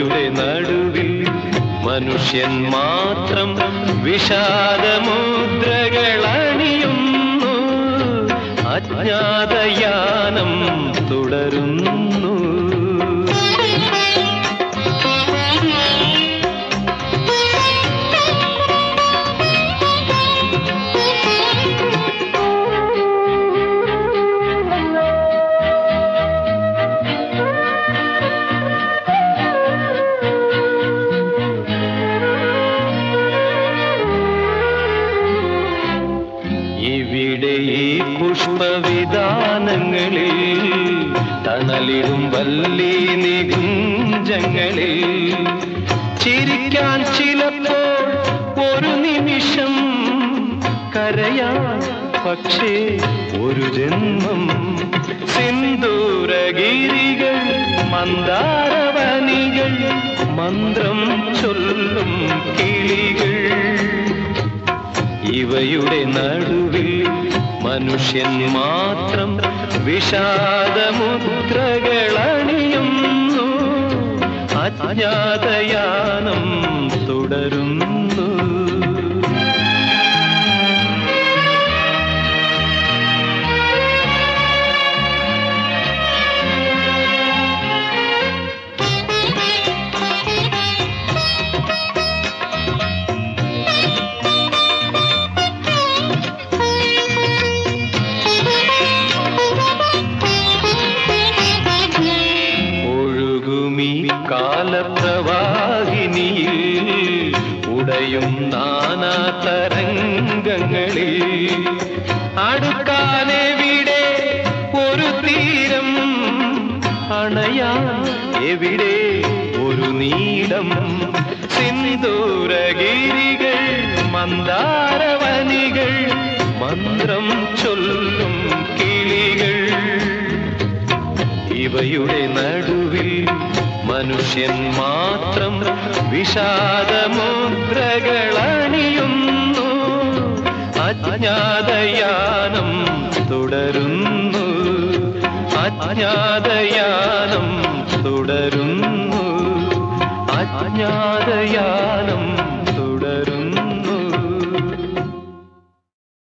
ഇവയുടെ നടുവിൽ മനുഷ്യൻ മാത്രം വിഷാദമുദ്രകൾ അണിയുന്നു അജ്ഞാതയാനം തുടരുന്നു ഇവിടെ ഈ പുഷ്പവിധാനങ്ങളിൽ തണലിടും വല്ലി നികുഞ്ചങ്ങളിൽ ചിരിക്കാൻ ചിലപ്പോൾ ഒരു നിമിഷം കരയാൻ പക്ഷേ ഒരു ജന്മം സിന്ദൂരഗിരികൾ മന്ദാരവനികൾ മന്ത്രം ചൊല്ലും കിളികൾ ഇവയുടെ നടുവിൽ മനുഷ്യൻ മാത്രം വിഷാദമുദ്രകൾ അണിയുന്നു അജ്ഞാതയാനം തുടരുന്നു ഒഴുകുമി കാലപ്രവാഹിനിയിൽ ഉടയും നാനാ തരംഗങ്ങളിൽ അടുക്കാനെവിടെ ഒരു തീരം അണയാൻ എവിടെ ഒരു നീളം സിന്ദൂരഗിരികൾ മന്ദാരവനികൾ മന്ത്രം ചൊല്ലും കിളികൾ ഇവയുടെ നടുവിൽ മനുഷ്യൻ മാത്രം വിഷാദമുദ്രകൾ അണിയുന്നു അജ്ഞാതയാനം തുടരുന്നു അജ്ഞാതയാനം തുടരുന്നു